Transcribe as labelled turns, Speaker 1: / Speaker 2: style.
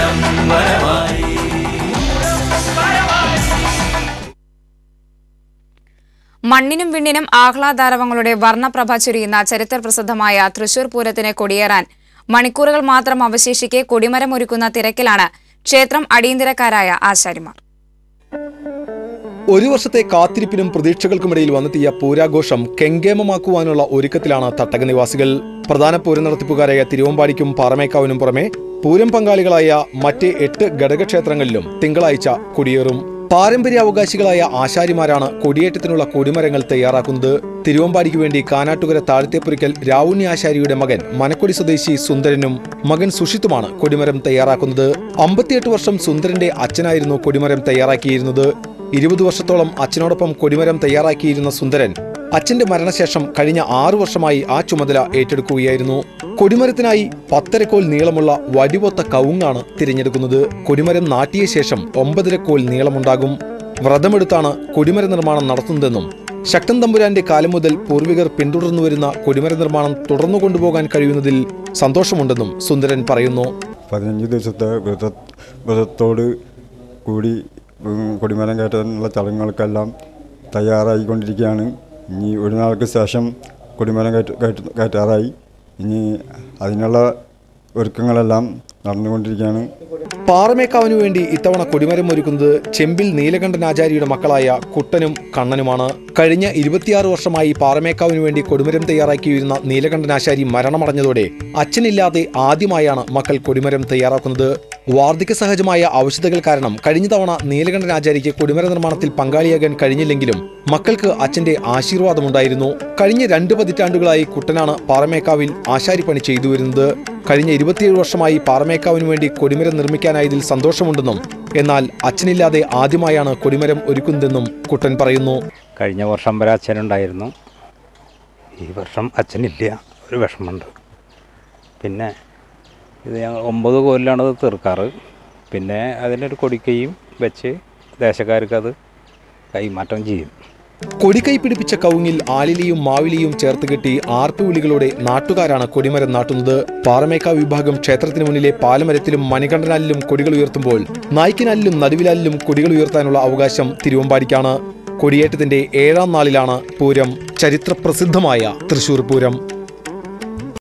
Speaker 1: മണ്ണിനും വിണ്ണിനും ആഹ്ലാദാരവങ്ങളുടെ വർണ്ണപ്രഭ ചൊരിയുന്ന ചരിത്ര പ്രസിദ്ധമായ തൃശൂർ പൂരത്തിന് കൊടിയേറാൻ മണിക്കൂറുകൾ മാത്രം അവശേഷിക്കെ കൊടിമരം ഒരുക്കുന്ന തിരക്കിലാണ് ക്ഷേത്രം അടിയന്തരക്കാരായ ആശാരിമാർ
Speaker 2: ഒരു വർഷത്തെ കാത്തിരിപ്പിനും പ്രതീക്ഷകൾക്കുമിടയിൽ വന്നെത്തിയ പൂരാഘോഷം കെങ്കേമമാക്കുവാനുള്ള ഒരുക്കത്തിലാണ് തട്ടക നിവാസികൾ പ്രധാന പൂരം നടത്തിപ്പുകാരായ തിരുവമ്പാടിക്കും പാറമേക്കാവിനും പുറമെ പൂരം പങ്കാളികളായ മറ്റ് എട്ട് ഘടകക്ഷേത്രങ്ങളിലും തിങ്കളാഴ്ച കൊടിയേറും പാരമ്പര്യാവകാശികളായ ആശാരിമാരാണ് കൊടിയേറ്റത്തിനുള്ള കൊടിമരങ്ങൾ തയ്യാറാക്കുന്നത് തിരുവമ്പാടിക്ക് വേണ്ടി കാനാട്ടുകര താഴത്തേപ്പുരിക്കൽ രാവുണ്ണി ആശാരിയുടെ മകൻ മനക്കൊടി സ്വദേശി സുന്ദരനും മകൻ സുഷിത്തുമാണ് കൊടിമരം തയ്യാറാക്കുന്നത് അമ്പത്തിയെട്ട് വർഷം സുന്ദരന്റെ അച്ഛനായിരുന്നു കൊടിമരം തയ്യാറാക്കിയിരുന്നത് ഇരുപത് വർഷത്തോളം അച്ഛനോടൊപ്പം കൊടിമരം തയ്യാറാക്കിയിരുന്ന സുന്ദരൻ അച്ഛന്റെ മരണശേഷം കഴിഞ്ഞ ആറു വർഷമായി ആ ചുമതല ഏറ്റെടുക്കുകയായിരുന്നു കൊടിമരത്തിനായി പത്തരക്കോൽ നീളമുള്ള വടിവൊത്ത കവുങ്ങാണ് തിരഞ്ഞെടുക്കുന്നത് കൊടിമരം നാട്ടിയ ശേഷം ഒമ്പതരക്കോൽ നീളമുണ്ടാകും വ്രതമെടുത്താണ് കൊടിമര നിർമ്മാണം നടത്തുന്നതെന്നും ശക്തൻ തമ്പുരാന്റെ കാലം മുതൽ പൂർവികർ പിന്തുടർന്നു വരുന്ന കൊടിമര നിർമ്മാണം തുടർന്നു കൊണ്ടുപോകാൻ കഴിയുന്നതിൽ സന്തോഷമുണ്ടെന്നും സുന്ദരൻ പറയുന്നു
Speaker 3: പതിനഞ്ച് ദിവസത്തെ വ്രത വ്രതത്തോട് കൂടി ഉം, കൊടിമരം കയറ്റാനുള്ള ചടങ്ങുകൾക്കെല്ലാം തയ്യാറായിക്കൊണ്ടിരിക്കുകയാണ് ഇനി ഒരു നാൾക്ക് ശേഷം കൊടിമരം കയറ്റ കയറ്റ- കയറ്റാറായി ഇനി അതിനുള്ള ഒരുക്കങ്ങളെല്ലാം നടന്നുകൊണ്ടിരിക്കുകയാണ്
Speaker 2: പാറമേക്കാവിനു വേണ്ടി ഇത്തവണ കൊടിമരം ഒരുക്കുന്നത് ചെമ്പിൽ നീലകണ്ഠൻ ആചാര്യയുടെ മക്കളായ കുട്ടനും കണ്ണനുമാണ് കഴിഞ്ഞ ഇരുപത്തിയാറ് വർഷമായി പാറമേക്കാവിനു വേണ്ടി കൊടിമരം തയ്യാറാക്കിയിരുന്ന നീലകണ്ഠൻ ആശാരി മരണമടഞ്ഞതോടെ അച്ഛനില്ലാതെ ആദ്യമായാണ് മക്കൾ കൊടിമരം തയ്യാറാക്കുന്നത് വാർദ്ധക്യ സഹജമായ ഔഷധകൾ കാരണം കഴിഞ്ഞ തവണ നീലകണ്ഠൻ ആചാര്യയ്ക്ക് കൊടിമര നിർമ്മാണത്തിൽ പങ്കാളിയാകാൻ കഴിഞ്ഞില്ലെങ്കിലും മക്കൾക്ക് അച്ഛന്റെ ആശീർവാദമുണ്ടായിരുന്നു കഴിഞ്ഞ രണ്ട് പതിറ്റാണ്ടുകളായി കുട്ടനാണ് പാറമേക്കാവിൽ ആശാരിപ്പണി ചെയ്തു വരുന്നത് കഴിഞ്ഞ ഇരുപത്തിയേഴ് വർഷമായി പാറമേക്കാവിനു വേണ്ടി കൊടിമരം നിർമ്മിക്കാനായതിൽ സന്തോഷമുണ്ടെന്നും എന്നാൽ അച്ഛനില്ലാതെ ആദ്യമായാണ് കൊടിമരം ഒരുക്കുന്നതെന്നും കുട്ടൻ പറയുന്നു
Speaker 4: കഴിഞ്ഞ വർഷം വരെ അച്ഛനുണ്ടായിരുന്നു ഈ വർഷം അച്ഛനില്ല ഒരു വിഷമമുണ്ട് പിന്നെ ഇത് ഞങ്ങൾ ഒമ്പത് കോലിലാണ് ഇത് തീർക്കാറ് പിന്നെ അതിനൊരു കൊടിക്കൈയും വെച്ച് ദേശക്കാർക്ക് അത് കൈമാറ്റം ചെയ്യും
Speaker 2: കൊടിക്കൈ പിടിപ്പിച്ച കവുങ്ങിൽ ആലിലിയും മാവിലിയും ചേർത്ത് കെട്ടി ആർപ്പുവിളികളോടെ നാട്ടുകാരാണ് കൊടിമരം നാട്ടുന്നത് പാറമേക്കാവ് വിഭാഗം ക്ഷേത്രത്തിന് മുന്നിലെ പാലമരത്തിലും മണികണ്ഠനാലിലും കൊടികൾ ഉയർത്തുമ്പോൾ നായ്ക്കനാലിലും നടുവിലാലിലും കൊടികൾ ഉയർത്താനുള്ള അവകാശം തിരുവമ്പാടിക്കാണ് കൊടിയേറ്റത്തിന്റെ ഏഴാം നാളിലാണ് പൂരം ചരിത്രപ്രസിദ്ധമായ തൃശൂർ പൂരം